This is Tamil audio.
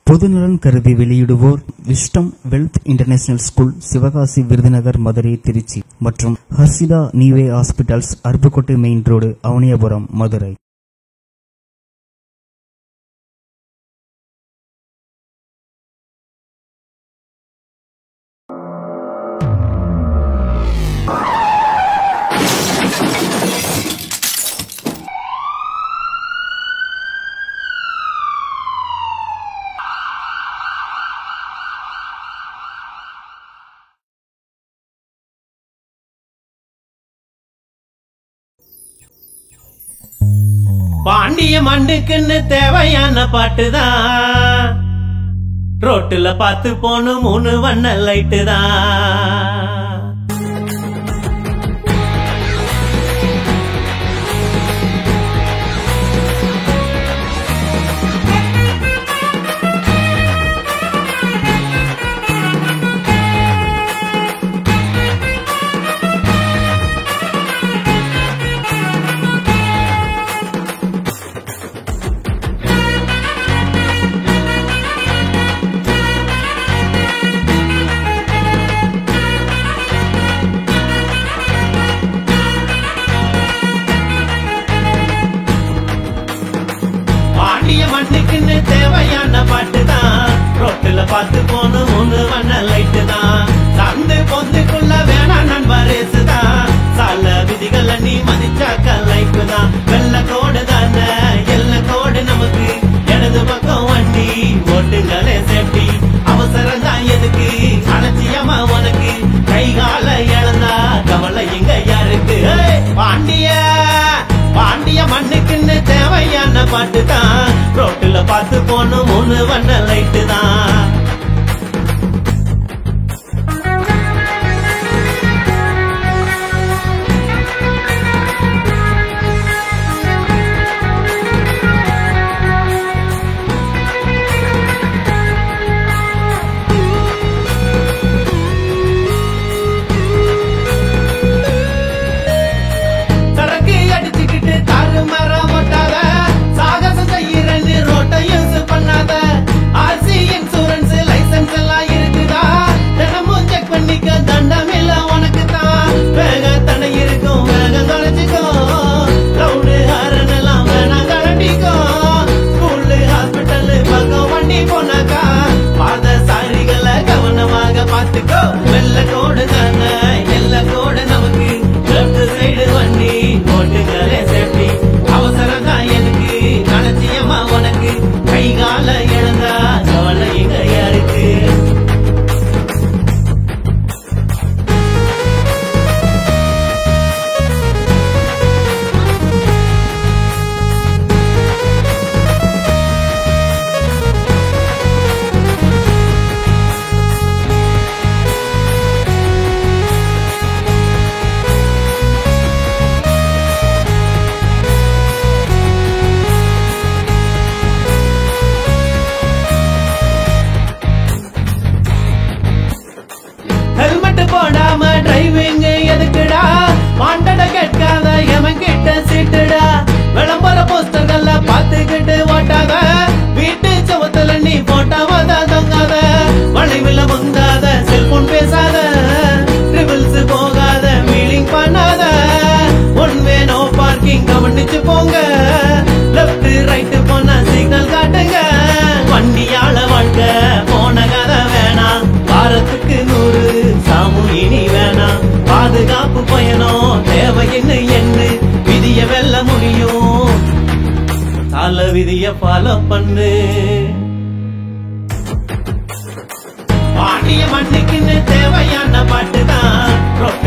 பொதுநலன் கருதி வெளியிடுவோர் Wisdom Wealth International School Sivakasi Virudhunagar Madurai Trichy மற்றும் ஹர்ஷிதா நீவே hospitals Aruppukottai main road Avaniyapuram Madurai பாண்டிய மண்ணுக்குன்னு தேவையான பாட்டுதான் ரோட்டுல பார்த்து போன மூணு வண்ண லைட்டு தான் பாண்டிய மண்ணுக்குன்னு தேவையான பாட்டு தான் ரோட்டுல பார்த்து போன மூணு வண்ண லைட்டு தான் சந்து பொந்துக்குள்ள வேணா நண்பர் தான் சால விதிகளை நீ மதிச்சாக்க லைஃப் தான் வெள்ள கோடு தானே எல்ல கோடு நமக்கு இடது பக்கம் வண்டி ஓட்டுங்களே சேஃப்டி அவசரம் தான் எதுக்கு அலட்சியமா உனக்கு கை கால இழந்தா கவலை இங்க யாருக்கு ஏய், பாண்டிய பாண்டிய மண்ணுக்குன்னு தேவையான பாட்டு தான் ரோட்டுல பார்த்து போன மூணு வண்ண லைட்டு தான் சரக்கு அடிச்சுக்கிட்டு தாறு மரம் ஒட்டாத சாகசம் செய்யறன்னு ரோட்டை யூஸ் பண்ணாத ஆர்சி இன்சூரன்ஸ் லைசன்ஸ் எல்லாம் இருக்குதா தினமும் செக் பண்ணிக்க தண்டம் இல்ல உனக்கு தான் வேக தடை இருக்கும் வேகம் தொலைச்சுக்கோ ரவுண்டு ஹாரன் எல்லாம் வேணாம் கலட்டிக்கோ ஸ்கூலு ஹாஸ்பிட்டல் பக்கம் வண்டி போனாக்கா பாத சாரிகளை கவனமாக பார்த்துக்கோ வெள்ள கோடு தானே எல்ல கோடு நமக்கு லெஃப்ட் சைடு வண்டி ஓட்டுங்களே சேஃப்டி அவசரம் தான் எனக்கு அலட்சியமா உனக்கு கை கால இழந்தா கவலை இங்க யாருக்கு ஹெல்மெட் போடாம டிரைவிங் எதுக்குடா மாண்டட கேட்காத எவன் கிட்ட சீட்டுடா விளம்பர போஸ்டர்கள்ல பாத்துக்கிட்டு ஓட்டாத வீட்டு சவத்துல நீ போட்டாவத தொங்காத வளைவுல முந்தாத செல்போன் பேசாத ட்ரிபிள்ஸ் போகாத வீலிங் பண்ணாத ஒன் வே நோ பார்க்கிங் கவனிச்சு போங்க லெஃப்ட் ரைட் போன சிக்னல் காட்டுங்க வண்டியால வாழ்க்கை போன கதை வேணாம் வாரத்துக்கு நூறு சாமு இனி வேணாம் பாதுகாப்பு பயணம் தேவைன்னு என்ன விதிய வெல்ல முடியும் கால விதிய ஃபாலோ பண்ணு பாண்டிய மண்ணுக்குன்னு தேவையான பாட்டு தான்